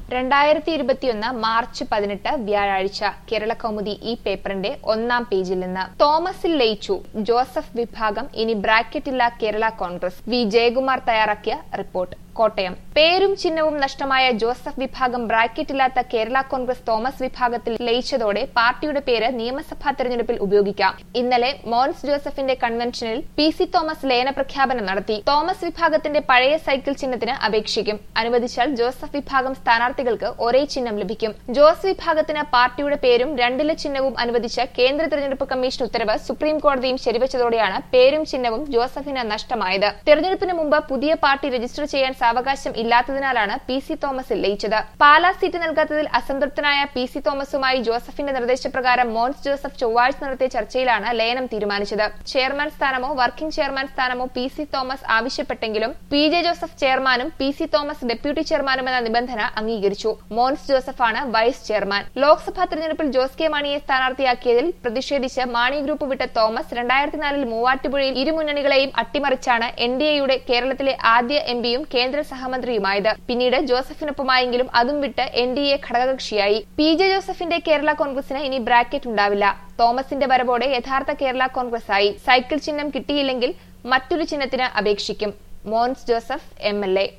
രണ്ടായിരത്തി ഇരുപത്തിയൊന്ന് മാർച്ച് പതിനെട്ട് വ്യാഴാഴ്ച കേരള കൗമുദി ഈ പേപ്പറിന്റെ ഒന്നാം പേജിൽ നിന്ന് തോമസിൽ ലയിച്ചു ജോസഫ് വിഭാഗം ഇനി ബ്രാക്കറ്റില്ല കേരള കോൺഗ്രസ് വി ജയകുമാർ തയ്യാറാക്കിയ റിപ്പോർട്ട് കോട്ടയം പേരും ചിഹ്നവും നഷ്ടമായ ജോസഫ് വിഭാഗം ബ്രാക്കറ്റില്ലാത്ത കേരള കോൺഗ്രസ് തോമസ് വിഭാഗത്തിൽ ലയിച്ചതോടെ പാർട്ടിയുടെ പേര് നിയമസഭാ തെരഞ്ഞെടുപ്പിൽ ഉപയോഗിക്കാം ഇന്നലെ മോൻസ് ജോസഫിന്റെ കൺവെൻഷനിൽ പി സി തോമസ് ലയന പ്രഖ്യാപനം നടത്തി തോമസ് വിഭാഗത്തിന്റെ പഴയ സൈക്കിൾ ചിഹ്നത്തിന് അപേക്ഷിക്കും അനുവദിച്ചാൽ ജോസഫ് വിഭാഗം സ്ഥാനാർത്ഥികൾക്ക് ഒരേ ചിഹ്നം ലഭിക്കും ജോസ് വിഭാഗത്തിന് പാർട്ടിയുടെ പേരും രണ്ടിലെ ചിഹ്നവും അനുവദിച്ച കേന്ദ്ര തെരഞ്ഞെടുപ്പ് കമ്മീഷൻ ഉത്തരവ് സുപ്രീം കോടതിയും ശരിവച്ചതോടെയാണ് പേരും ചിഹ്നവും ജോസഫിന് നഷ്ടമായത് തെരഞ്ഞെടുപ്പിന് മുമ്പ് പുതിയ പാർട്ടി രജിസ്റ്റർ ചെയ്യാൻ സാവകാശം ഇല്ലാത്തതിനാലാണ് പി സി തോമസിൽ ലയിച്ചത് പാലാ സീറ്റ് നൽകാത്തതിൽ അസംതൃപ്തനായ പി സി തോമസുമായി ജോസഫിന്റെ നിർദ്ദേശപ്രകാരം മോൻസ് ജോസഫ് ചൊവ്വാഴ്ച നടത്തിയ ചർച്ചയിലാണ് ലയനം തീരുമാനിച്ചത് ചെയർമാൻ സ്ഥാനമോ വർക്കിംഗ് ചെയർമാൻ സ്ഥാനമോ പി സി തോമസ് ആവശ്യപ്പെട്ടെങ്കിലും പി ജെ ജോസഫ് ചെയർമാനും പി സി തോമസ് ഡെപ്യൂട്ടി ചെയർമാനും എന്ന നിബന്ധന അംഗീകരിച്ചു മോൻസ് ജോസഫാണ് വൈസ് ചെയർമാൻ ലോക്സഭാ തെരഞ്ഞെടുപ്പിൽ ജോസ് കെ മാണിയെ സ്ഥാനാർത്ഥിയാക്കിയതിൽ പ്രതിഷേധിച്ച് മാണി ഗ്രൂപ്പ് വിട്ട തോമസ് രണ്ടായിരത്തിനാലിൽ മൂവാറ്റുപുഴയിൽ ഇരു മുന്നണികളെയും അട്ടിമറിച്ചാണ് എൻ ഡി എയുടെ കേരളത്തിലെ ആദ്യ എം പിയും കേന്ദ്ര സഹമന്ത്രിയുമായത് പിന്നീട് ജോസഫിനൊപ്പമായെങ്കിലും അതും വിട്ട് എൻ ഡി എ ഘടകകക്ഷിയായി പി ജെ ജോസഫിന്റെ കേരള കോൺഗ്രസിന് ഇനി ബ്രാക്കറ്റ് ഉണ്ടാവില്ല തോമസിന്റെ വരവോടെ യഥാർത്ഥ കേരള കോൺഗ്രസ് ആയി സൈക്കിൾ ചിഹ്നം കിട്ടിയില്ലെങ്കിൽ മറ്റൊരു ചിഹ്നത്തിന് അപേക്ഷിക്കും Mons Joseph M L A